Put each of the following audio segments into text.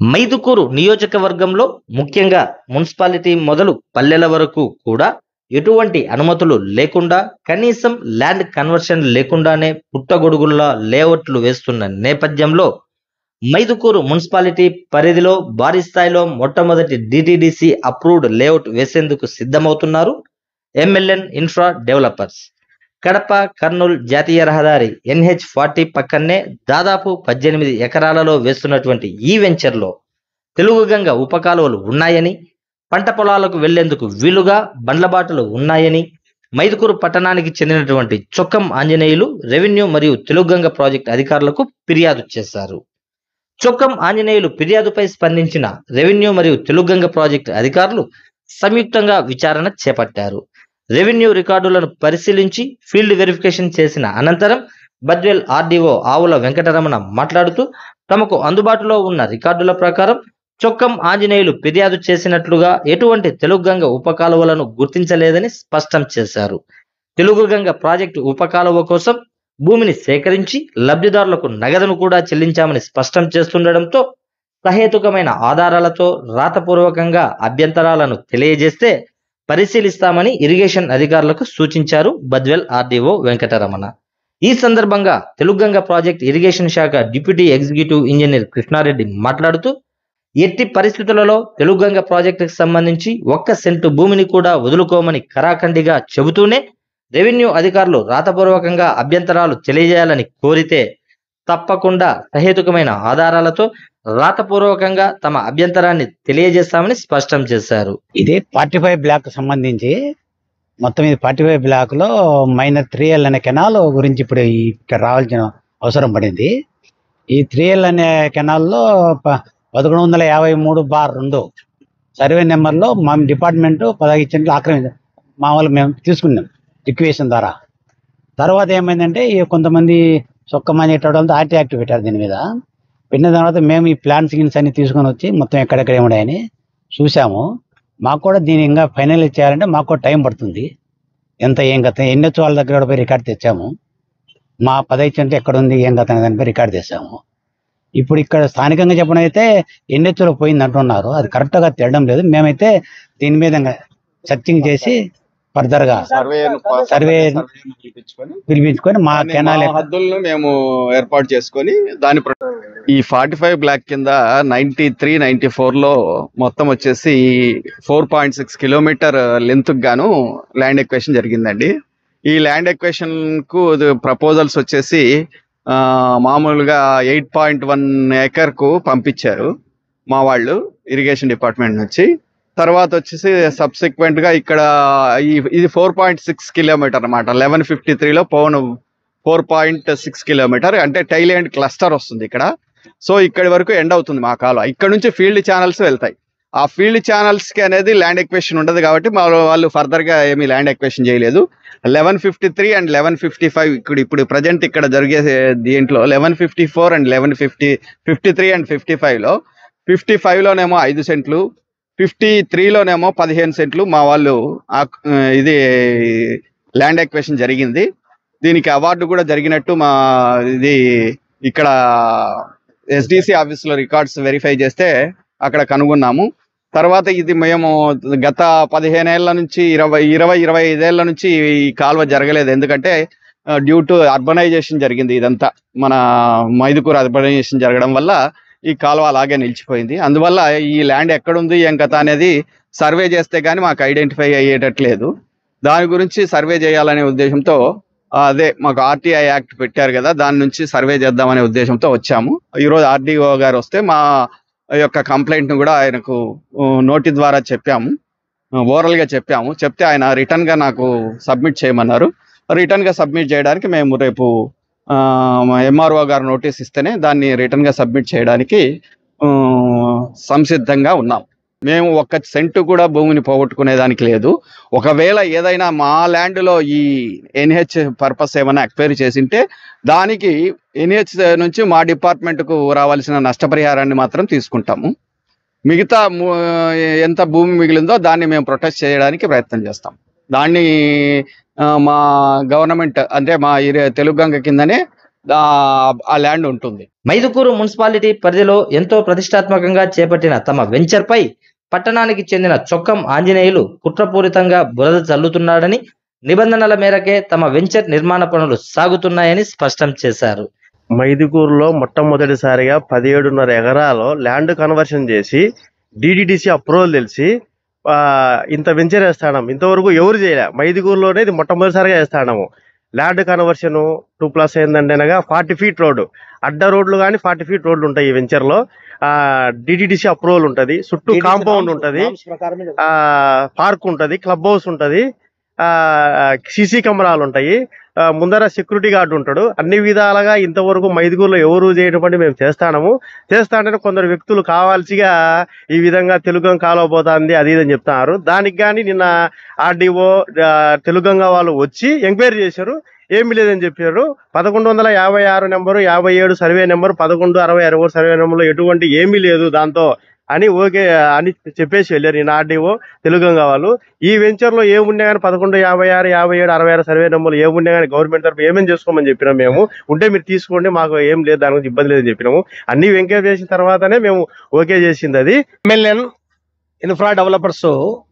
మైదుకూరు నియోజకవర్గంలో ముఖ్యంగా మున్సిపాలిటీ మొదలు పల్లెల వరకు కూడా ఎటువంటి అనుమతులు లేకుండా కనీసం ల్యాండ్ కన్వర్షన్ లేకుండానే పుట్టగొడుగుల్లా లేఅవుట్లు వేస్తున్న నేపథ్యంలో మైదుకూరు మున్సిపాలిటీ పరిధిలో భారీ స్థాయిలో మొట్టమొదటి డిటిడిసి అప్రూవ్డ్ లేఅవుట్ వేసేందుకు సిద్ధమవుతున్నారు MLN infra developers Kadapa Kurnool జాతీయ రహదారి ఎన్హెచ్ ఫార్టీ పక్కనే దాదాపు పద్దెనిమిది ఎకరాలలో వేస్తున్నటువంటి ఈ వెంచర్లో తెలుగు గంగ ఉపకాలువలు ఉన్నాయని పంట పొలాలకు వెళ్లేందుకు వీలుగా బండ్లబాటలు ఉన్నాయని మైదుకూరు పట్టణానికి చెందినటువంటి చొక్కం ఆంజనేయులు రెవెన్యూ మరియు తెలుగుగంగ ప్రాజెక్ట్ అధికారులకు ఫిర్యాదు చేశారు చొక్కం ఆంజనేయులు ఫిర్యాదుపై స్పందించిన రెవెన్యూ మరియు తెలుగుగంగ ప్రాజెక్ట్ అధికారులు సంయుక్తంగా విచారణ చేపట్టారు రెవెన్యూ రికార్డులను పరిశీలించి ఫీల్డ్ వెరిఫికేషన్ చేసిన అనంతరం బద్వేల్ ఆర్డీఓ ఆవుల వెంకటరమణ మాట్లాడుతూ తమకు అందుబాటులో ఉన్న రికార్డుల ప్రకారం చొక్కం ఆంజనేయులు ఫిర్యాదు చేసినట్లుగా ఎటువంటి తెలుగుగంగ ఉపకాలువలను గుర్తించలేదని స్పష్టం చేశారు తెలుగుగంగ ప్రాజెక్టు ఉపకాలువ కోసం భూమిని సేకరించి లబ్ధిదారులకు నగదును కూడా చెల్లించామని స్పష్టం చేస్తుండటంతో సహేతుకమైన ఆధారాలతో రాతపూర్వకంగా అభ్యంతరాలను తెలియజేస్తే పరిశీలిస్తామని ఇరిగేషన్ అధికారులకు సూచించారు బద్వెల్ ఆర్డీఓ వెంకటరమణ ఈ సందర్భంగా తెలుగంగ ప్రాజెక్ట్ ఇరిగేషన్ శాఖ డిప్యూటీ ఎగ్జిక్యూటివ్ ఇంజనీర్ కృష్ణారెడ్డి మాట్లాడుతూ ఎట్టి పరిస్థితులలో తెలుగంగ ప్రాజెక్టుకు సంబంధించి ఒక్క సెంటు భూమిని కూడా వదులుకోమని కరాఖండిగా చెబుతూనే రెవెన్యూ అధికారులు రాతపూర్వకంగా అభ్యంతరాలు తెలియజేయాలని కోరితే తప్పకుండా సహేతుకమైన ఆధారాలతో రాతపూర్వకంగా తమ అభ్యంతరాన్ని తెలియజేస్తామని స్పష్టం చేశారు ఇది ఫార్టీ ఫైవ్ బ్లాక్ సంబంధించి మొత్తం ఇది ఫార్టీ ఫైవ్ బ్లాక్ లో మైనర్ త్రీ ఎల్ అనే కెనాల్ గురించి ఇప్పుడు ఈ- ఇక్కడ రావాల్సిన అవసరం పడింది ఈ త్రీ ఎల్ అనే కెనాల్లో ప- పదకొండు వందల యాభై మూడు బార్ రెండు సర్వే నెంబర్లో మా డిపార్ట్మెంట్ పదహైదు సెంట్లు ఆక్రమించ మా వాళ్ళు మేము తీసుకున్నాం రిక్వేషన్ ద్వారా తర్వాత ఏమైందంటే ఈ కొంతమంది సొక్కమని వాళ్ళతో ఆర్టీ యాక్ట్ పెట్టారు దీని మీద పెట్టిన తర్వాత మేము ఈ ప్లాన్ సిగ్నల్స్ అన్ని తీసుకొని వచ్చి మొత్తం ఎక్కడెక్కడ ఏమున్నాయని చూసాము మాకు కూడా దీన్ని ఇంకా ఫైనల్ చేయాలంటే మాకు కూడా టైం పడుతుంది ఎంత ఏం కథ ఎన్నొచ్చు వాళ్ళ దగ్గర కూడా పోయి రికార్డ్ తెచ్చాము మా పదహైదు సెంట్లు ఎక్కడ ఉంది ఏం కథ అనే దానిపై రికార్డ్ తెచ్చాము ఇప్పుడు ఇక్కడ స్థానికంగా చెప్పడం అయితే ఎన్నెచ్చులో పోయింది అంటున్నారు అది కరెక్ట్గా తేయడం లేదు మేమైతే దీని మీద సర్చింగ్ చేసి ఫర్దర్గా సర్వే సర్వే పిలిపించుకొని మా కెనాల్ హద్దులను మేము ఏర్పాటు చేసుకొని దాని ప్ర- ఈ ఫార్టీ ఫైవ్ బ్లాక్ కింద నైన్టీ త్రీ నైన్టీ ఫోర్ లో మొత్తం వచ్చేసి four point six kilometre length గాను ల్యాండ్ ఎక్వేషన్ జరిగిందండి ఈ ల్యాండ్ ఎక్వేషన్ కు ప్రపోజల్స్ వచ్చేసి ఆ, మామూలుగా ఎయిట్ పాయింట్ వన్ ఏకర్ కు పంపించారు మా వాళ్ళు ఇరిగేషన్ డిపార్ట్మెంట్ నుంచి తర్వాత వచ్చేసి సబ్సిక్వెంట్ గా ఇక్కడ ఈ- ఇది ఫోర్ పాయింట్ సిక్స్ కిలోమీటర్ అనమాట లెవెన్ ఫిఫ్టీ త్రీలో పవన్ ఫోర్ పాయింట్ సిక్స్ కిలోమీటర్ అంటే టైలాండ్ క్లస్టర్ వస్తుంది ఇక్కడ సో ఇక్కడి వరకు ఎండ్ అవుతుంది మా కాలువ ఇక్కడ నుంచి ఫీల్డ్ ఛానల్స్ వెళ్తాయి ఆ ఫీల్డ్ ఛానల్స్ కి అనేది ల్యాండ్ ఎక్వేషన్ ఉండదు కాబట్టి మా వాళ్ళు ఫర్దర్ గా ఏమీ ల్యాండ్ ఎక్వేషన్ చేయలేదు eleven fifty three and eleven fifty five ఇక్కడ ఇప్పుడు ప్రజెంట్ ఇక్కడ జరిగే దీంట్లో eleven fifty four and eleven fifty fifty three and fifty five లో ఫిఫ్టీ ఫైవ్ లోనేమో ఐదు సెంట్లు ఫిఫ్టీ త్రీలోనేమో పదిహేను సెంట్లు మా వాళ్ళు ఆక్- ఆ, ఇది ల్యాండ్ ఎక్వేషన్ జరిగింది దీనికి అవార్డు కూడా జరిగినట్టు మా ఇది ఇక్కడ ఎస్డిసి ఆఫీస్ లో రికార్డ్స్ వెరిఫై చేస్తే అక్కడ కనుగొన్నాము తర్వాత ఇది మేము గత పదిహేను ఏళ్ల నుంచి ఇరవై ఇరవై ఇరవై ఐదేళ్ల నుంచి ఈ కాలువ జరగలేదు ఎందుకంటే డ్యూ టు అర్బనైజేషన్ జరిగింది ఇదంతా మన మైదుకూరు అర్బనైజేషన్ జరగడం వల్ల ఈ కాలువ అలాగే నిలిచిపోయింది అందువల్ల ఈ ల్యాండ్ ఎక్కడుంది ఏం కథ అనేది సర్వే చేస్తే గానీ మాకు ఐడెంటిఫై అయ్యేటట్లేదు దాని గురించి సర్వే చేయాలనే ఉద్దేశంతో ఆ, అదే మాకు ఆర్టీఐ యాక్ట్ పెట్టారు కదా దాని నుంచి సర్వే చేద్దామనే ఉద్దేశంతో వచ్చాము ఈరోజు ఆర్డీఓ గారు వస్తే మా యొక్క కంప్లైంట్ ను కూడా ఆయనకు నోటి ద్వారా చెప్పాము ఓరల్ గా చెప్పాము చెప్తే ఆయన రిటర్న్ గా నాకు సబ్మిట్ చేయమన్నారు రిటర్న్ గా సబ్మిట్ చేయడానికి మేము రేపు ఎంఆర్ఓ గారు నోటీస్ ఇస్తేనే దాన్ని రిటర్న్ గా సబ్మిట్ చేయడానికి ఆ, సంసిద్ధంగా ఉన్నాం మేము ఒక్క సెంటు కూడా భూమిని పోగొట్టుకునే దానికి లేదు ఒకవేళ ఏదైనా మా ల్యాండ్ లో ఈ ఎన్హెచ్ పర్పస్ ఏమైనా ఎక్వైరీ చేసింటే దానికి ఎన్హెచ్ నుంచి మా డిపార్ట్మెంట్ కు రావాల్సిన నష్టపరిహారాన్ని మాత్రం తీసుకుంటాము మిగతా ము- ఎంత భూమి మిగిలిందో దాన్ని మేము ప్రొటెక్ట్ చేయడానికి ప్రయత్నం చేస్తాం దాన్ని ఆ, మా గవర్నమెంట్ అంటే మా ఏరియా తెలుగు గంగ కిందనే ఆ- ఆ ల్యాండ్ ఉంటుంది మైదుకూరు మున్సిపాలిటీ పరిధిలో ఎంతో ప్రతిష్టాత్మకంగా చేపట్టిన తమ వెంచర్పై పట్టణానికి చెందిన చొక్కం ఆంజనేయులు కుట్రపూరితంగా బురద చల్లుతున్నాడని నిబంధనల మేరకే తమ వెంచర్ నిర్మాణ పనులు సాగుతున్నాయని స్పష్టం చేశారు మైదుకూరులో మొట్టమొదటిసారిగా పదిహేడున్నర ఎకరాలు ల్యాండ్ కన్వర్షన్ చేసి డిడిడిసి అప్రూవల్ తెలిసి ఆ, ఇంత వెంచర్ వేస్తాడం ఇంతవరకు ఎవరు చేయలే మైదుకూరులోనే ఇది మొట్టమొదటిసారిగా వేస్తాడము ల్యాండ్ కన్వర్షన్ టూ ప్లస్ ఏంటంటే ఫార్టీ ఫీట్ రోడ్డు అడ్డ రోడ్లు కానీ ఫార్టీ ఫీట్ రోడ్లు ఉంటాయి ఈ వెంచర్లో డిడిడిసి అప్రూవల్ ఉంటుంది చుట్టూ కాంపౌండ్ ఉంటుంది ఆ పార్క్ ఉంటది క్లబ్ హౌస్ ఉంటది ఆ సీసీ కెమెరాలు ఉంటాయి ఆ, ముందర సెక్యూరిటీ గార్డు ఉంటాడు అన్ని విధాలుగా ఇంతవరకు మైదుగురులో ఎవరు చేయటువంటి మేము చేస్తాము చేస్తాంటే కొందరు వ్యక్తులు కావాల్సిగా ఈ విధంగా తెలుగం కాలవబోతుంది అది ఇది అని చెప్తున్నారు దానికి కానీ నిన్న ఆర్డీఓ తెలుగంగా వాళ్ళు వచ్చి ఎంక్వైరీ చేశారు ఏమీ లేదని చెప్పారు పదకొండు వందల యాభై ఆరు నెంబరు యాభై ఏడు సర్వే నెంబర్ పదకొండు అరవై అరవై సర్వే నెంబర్లో ఎటువంటి ఏమీ లేదు దాంతో అని ఓకే అని చెప్పేసి వెళ్ళారు నేను ఆర్డీఓ తెలుగంగా వాళ్ళు ఈ వెంచర్ లో ఏమున్నా కానీ పదకొండు యాభై ఆరు యాభై ఏడు అరవై ఆరు సర్వే నెంబర్లు ఏమున్నా కానీ గవర్నమెంట్ తరఫు ఏమేమి చేసుకోమని చెప్పినాం మేము ఉంటే మీరు తీసుకోండి మాకు ఏం లేదు దాని గురించి ఇబ్బంది లేదని చెప్పినాము అన్ని ఎంక్వైరీ చేసిన తర్వాతనే మేము ఓకే చేసింది అది ఎమ్మెల్యేన్ ఇన్ఫ్రా డెవలపర్స్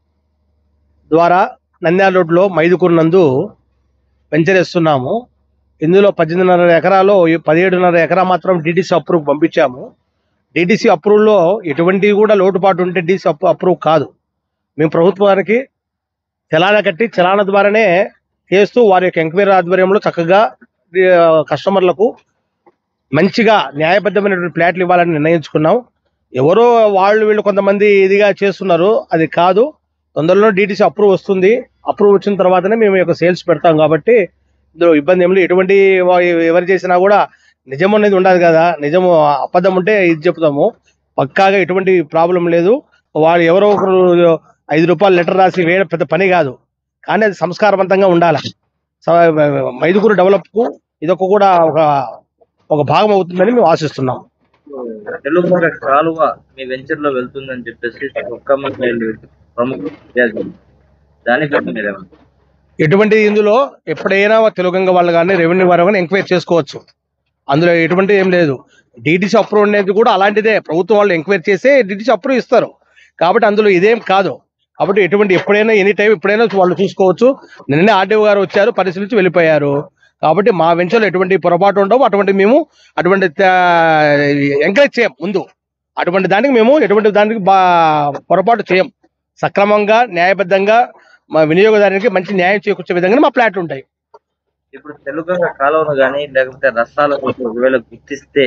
ద్వారా నంద్యాల రోడ్లో మైదుకూరు నందు వెంచర్ వేస్తున్నాము ఇందులో పద్దెనిమిదిన్నర ఎకరాలు ఈ పదిహేడున్నర ఎకరా మాత్రం డిటిసి అప్రూవ్ పంపించాము డిటిసి అప్రూవ్లో ఎటువంటి కూడా లోటుపాటు ఉంటే డిసి అప్రూవ్ కాదు మేము ప్రభుత్వానికి చలానా కట్టి చలానా ద్వారానే చేస్తూ వారి యొక్క ఎంక్వైరీ ఆధ్వర్యంలో చక్కగా ఆ, కస్టమర్లకు మంచిగా న్యాయబద్ధమైనటువంటి ఫ్లాట్లు ఇవ్వాలని నిర్ణయించుకున్నాం ఎవరో వాళ్ళు వీళ్ళు కొంతమంది ఇదిగా చేస్తున్నారు అది కాదు తొందరలో డీటీసీ అప్రూవ్ వస్తుంది అప్రూవ్ వచ్చిన తర్వాతనే మేము ఈ యొక్క సేల్స్ పెడతాం కాబట్టి ఇందులో ఇబ్బంది ఏమి లేదు ఎటువంటి వా- ఎవరు చేసినా కూడా నిజం అనేది ఉండదు కదా నిజము అబద్ధం ఉంటే ఇది చెప్తాము పక్కాగా ఎటువంటి ప్రాబ్లం లేదు వాళ్ళు ఎవరో ఒకరు ఐదు రూపాయలు లెటర్ రాసి వేయడం పెద్ద పని కాదు కానీ అది సంస్కారవంతంగా ఉండాలి స- మైదుగురు డెవలప్కు ఇదొక కూడా ఒక ఒక భాగం అవుతుందని మేము ఆశిస్తున్నాం తెలుగు కాలువ మీ వెంచర్ లో వెళ్తుందని చెప్పేసి ఒక్క ప్రముఖ దానికి మీరేమంటారు ఎటువంటి ఇందులో ఎప్పుడైనా తెలుగంగ వాళ్ళు కానీ రెవెన్యూ వారు కానీ ఎంక్వైరీ చేసుకోవచ్చు అందులో ఎటువంటి ఏం లేదు డీటీసీ అప్రూవ్ అనేది కూడా అలాంటిదే ప్రభుత్వం వాళ్ళు ఎంక్వైరీ చేసే డీటీసీ అప్రూవ్ ఇస్తారు కాబట్టి అందులో ఇదేం కాదు కాబట్టి ఎటువంటి ఎప్పుడైనా ఎనీ టైం ఎప్పుడైనా వాళ్ళు చూసుకోవచ్చు నిన్ననే ఆర్డీఓ గారు వచ్చారు పరిశీలించి వెళ్ళిపోయారు కాబట్టి మా వెంచర్లో ఎటువంటి పొరపాటు ఉండవు అటువంటి మేము అటువంటి ఎంకరేజ్ చేయం ముందు అటువంటి దానికి మేము ఎటువంటి దానికి బా పొరపాటు చేయం సక్రమంగా న్యాయబద్ధంగా మా వినియోగదారునికి మంచి న్యాయం చేకూర్చే విధంగా మా ప్లాట్లు ఉంటాయి ఇప్పుడు తెలుగు కాలువను కానీ లేకపోతే రసాలను ఒకవేళ గుర్తిస్తే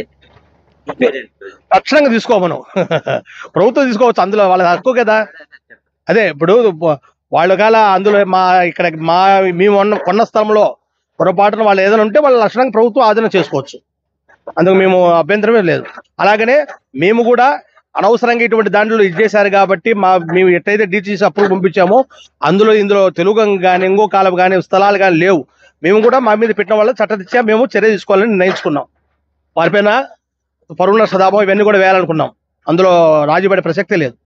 తక్షణంగా తీసుకోమను ప్రభుత్వం తీసుకోవచ్చు అందులో వాళ్ళ హక్కు కదా అదే ఇప్పుడు వాళ్ళ కాల అందులో మా ఇక్కడ మా మేము ఉన్న కొన్న స్థలంలో పొరపాటున వాళ్ళు ఏదైనా ఉంటే వాళ్ళ లక్షణంగా ప్రభుత్వం ఆధీనం చేసుకోవచ్చు అందుకు మేము అభ్యంతరమే లేదు అలాగనే మేము కూడా అనవసరంగా ఇటువంటి దాంట్లో ఇది చేశారు కాబట్టి మా మేము ఎట్టయితే డీటీసీ అప్రూవ్ పంపించామో అందులో ఇందులో తెలుగు కానీ ఇంకో కాలం కానీ స్థలాలు కానీ లేవు మేము కూడా మా మీద పెట్టిన వాళ్ళ చట్టరీత్యా మేము చర్య తీసుకోవాలని నిర్ణయించుకున్నాం వారిపైన పరువుల సదాభం ఇవన్నీ కూడా వేయాలనుకున్నాం అందులో రాజీపడే ప్రసక్తే లేదు